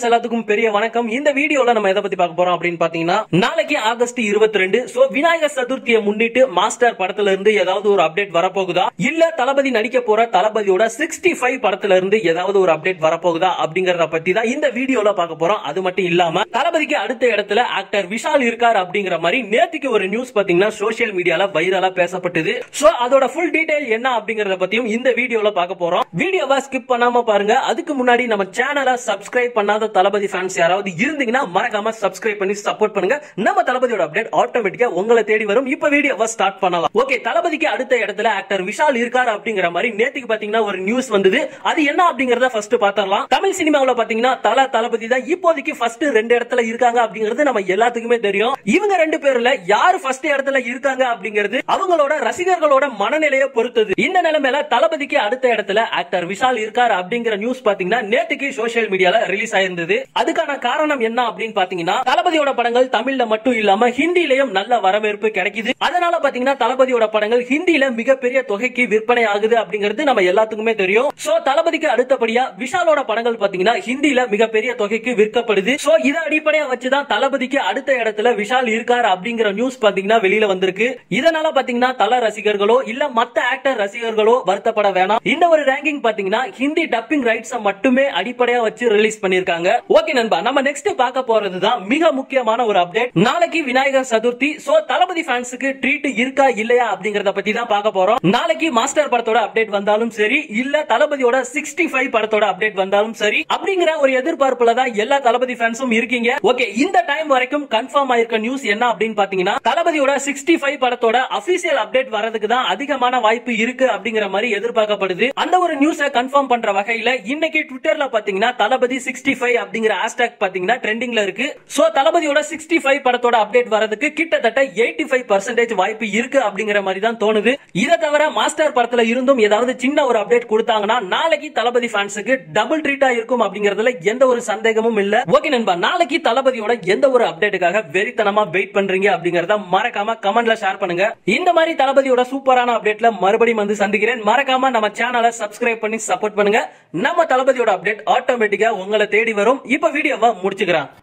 fans எல்லாத்துக்கும் பெரிய வணக்கம் இந்த வீடியோல நம்ம எதை பத்தி பார்க்க போறோம் அப்படின்னு பாத்தீங்கன்னா நாளைக்கு ஆகஸ்ட் இருபத்தி ரெண்டு சோ விநாயகர் சதுர்த்தியை முன்னிட்டு மாஸ்டர் படத்துல இருந்து ஏதாவது ஒரு அப்டேட் வரப்போகுதா இல்ல தளபதி நடிக்க போற தளபதியோட சிக்ஸ்டி ஃபைவ் படத்துல இருந்து ஏதாவது ஒரு அப்டேட் வரப்போகுதா அப்படிங்கறத பத்தி தான் இந்த வீடியோல பார்க்க போறோம் அது மட்டும் இல்லாம தளபதிக்கு அடுத்த இடத்துல ஆக்டர் விஷால் இருக்கார் அப்படிங்கிற மாதிரி நேத்துக்கு ஒரு நியூஸ் பாத்தீங்கன்னா சோசியல் மீடியால வைரலா பேசப்பட்டது சோ அதோட ஃபுல் டீடைல் என்ன அப்படிங்கறத பத்தியும் இந்த வீடியோல பார்க்க போறோம் வீடியோவை ஸ்கிப் பண்ணாம பாருங்க அதுக்கு முன்னாடி நம்ம சேனலை சப்ஸ்கிரைப் பண்ணாத தளபதி ஃபேன்ஸ் யாராவது இருந்தீங்கன்னா மறக்காம சப்ஸ்கிரைப் பண்ணி சப்போர்ட் பண்ணுங்க நம்ம தளபதியோட அப்டேட் ஆட்டோமேட்டிக்கா உங்களை தேடி வரும் இப்ப வீடியோவை ஸ்டார்ட் பண்ணலாம் ஓகே தளபதிக்கு அடுத்த இடத்துல ஆக்டர் விஷால் இருக்காரு அப்படிங்கிற மாதிரி நேத்துக்கு பாத்தீங்கன்னா ஒரு நியூஸ் வந்தது அது என்ன அப்படிங்கறத ஃபர்ஸ்ட் பார்த்தரலாம் தமிழ் சினிமாவுல பாத்தீங்கன்னா தல தளபதி தான் இப்போதைக்கு ஃபர்ஸ்ட் ரெண்டு இடத்துல இருக்காங்க அப்படிங்கிறது நம்ம எல்லாத்துக்குமே தெரியும் இவங்க ரெண்டு பேர்ல யாரு ஃபர்ஸ்ட் இடத்துல இருக்காங்க அப்படிங்கிறது அவங்களோட ரசிகர்களோட மனநிலையை பொறுத்தது இந்த நிலைமையில தளபதிக்கு அடுத்த இடத்துல ஆக்டர் விஷால் இருக்காரு அப்படிங்கிற நியூஸ் பாத்தீங்கன்னா நேத்துக்கு சோசியல் மீடியால ரிலீஸ் ஆயிருந்தது அதுக்கான காரணம் என்ன அப்படின்னு பாத்தீங்கன்னா தளபதியோட படங்கள் தமிழ்ல மட்டும் இல்லாம ஹிந்திலையும் நல்ல வரவேற்பு கிடைக்குது அதனால பாத்தீங்கன்னா தளபதியோட படங்கள் ஹிந்தில மிகப்பெரிய தொகைக்கு விற்பனை ஆகுது அப்படிங்கிறது நம்ம எல்லாத்துக்குமே தெரியும் சோ தளபதிக்கு அடுத்தபடியா விஷாலோட படங்கள் பாத்தீங்கன்னா ஹிந்தில மிகப்பெரிய தொகைக்கு விற்கப்படுது சோ இதை அடிப்படையா வச்சுதான் தளபதிக்கு அடுத்த இடத்துல விஷால் இருக்காரு அப்படிங்கிற நியூஸ் பாத்தீங்கன்னா வெளியில வந்திருக்கு இதனால பாத்தீங்கன்னா தல ரசிகர்களோ இல்ல மத்த ஆக்டர் ரசிகர்களோ வருத்தப்பட வேணாம் இந்த ஒரு ரேங்கிங் பாத்தீங்கன்னா ஹிந்தி டப்பிங் ரைட்ஸ் மட்டுமே அடிப்படையா வச்சு ரிலீஸ் பண்ணிருக்காங்க ஓகே நண்பா நம்ம நெக்ஸ்ட் பார்க்க போறதுதான் மிக முக்கியமான ஒரு அப்டேட் நாளைக்கு விநாயகர் சதுர்த்தி சோ தளபதி ஃபேன்ஸுக்கு ட்ரீட் இருக்கா இல்லையா அப்படிங்கறத பத்தி தான் பார்க்க போறோம் நாளைக்கு மாஸ்டர் படத்தோட அப்டேட் வந்தாலும் சரி இல்ல தளபதியோட சிக்ஸ்டி ஃபைவ் படத்தோட அப்டேட் வந்தாலும் சரி அப்படிங்கிற ஒரு எதிர்பார்ப்புல தான் எல்லா தளபதி ஃபேன்ஸும் இருக்கீங்க ஓகே இந்த டைம் வரைக்கும் கன்ஃபார்ம் ஆயிருக்க நியூஸ் என்ன அப்படின்னு பாத்தீங்கன்னா தளபதியோட சிக்ஸ்டி ஃபைவ் படத்தோட அபிஷியல் அப்டேட் வரதுக்கு தான் அதிகமான வாய்ப்பு இருக்கு அப்படிங்கிற மாதிரி எதிர்பார்க்கப்படுது அந்த ஒரு நியூஸை கன்ஃபார்ம் பண்ற வகையில இன்னைக்கு ட்விட்டர்ல பாத்தீங்கன்னா தளபதி சிக்ஸ்டி ஃபைவ் அப்படிங்கிற ஹேஷ்டாக் பாத்தீங்கன்னா ட்ரெண்டிங்ல இருக்கு சோ தளபதியோட சிக்ஸ்டி ஃபைவ் படத்தோட அப்டேட் வரதுக்கு கிட்டத்தட்ட எயிட்டி ஃபைவ் பர்சன்டேஜ் வாய்ப்பு இருக்கு அப்படிங்கிற மாதிரி தான் தோணுது இதை தவிர மாஸ்டர் படத்துல இருந்தும் ஏதாவது சின்ன ஒரு அப்டேட் கொடுத்தாங்கன்னா நாளைக்கு தளபதி ஃபேன்ஸுக்கு டபுள் ட்ரீட்டா இருக்கும் அப்படிங்கறதுல எந்த ஒரு சந்தேகமும் இல்ல ஓகே நண்பா நாளைக்கு தளபதியோட எந்த ஒரு அப்டேட்டுக்காக வெறித்தனமா வெயிட் பண்றீங்க அப்படிங்கறத மறக்காம கமெண்ட்ல ஷேர் பண்ணுங்க இந்த மாதிரி தளபதியோட சூப்பரான அப்டேட்ல மறுபடியும் வந்து சந்திக்கிறேன் மறக்காம நம்ம சேனலை சப்ஸ்கிரைப் பண்ணி சப்போர்ட் பண்ணுங்க நம்ம தளபதியோட அப்டேட் ஆட்டோமேட்டிக்கா உங்களை தேடி வரும் இப்ப வீடியோவை முடிச்சுக்கிறேன்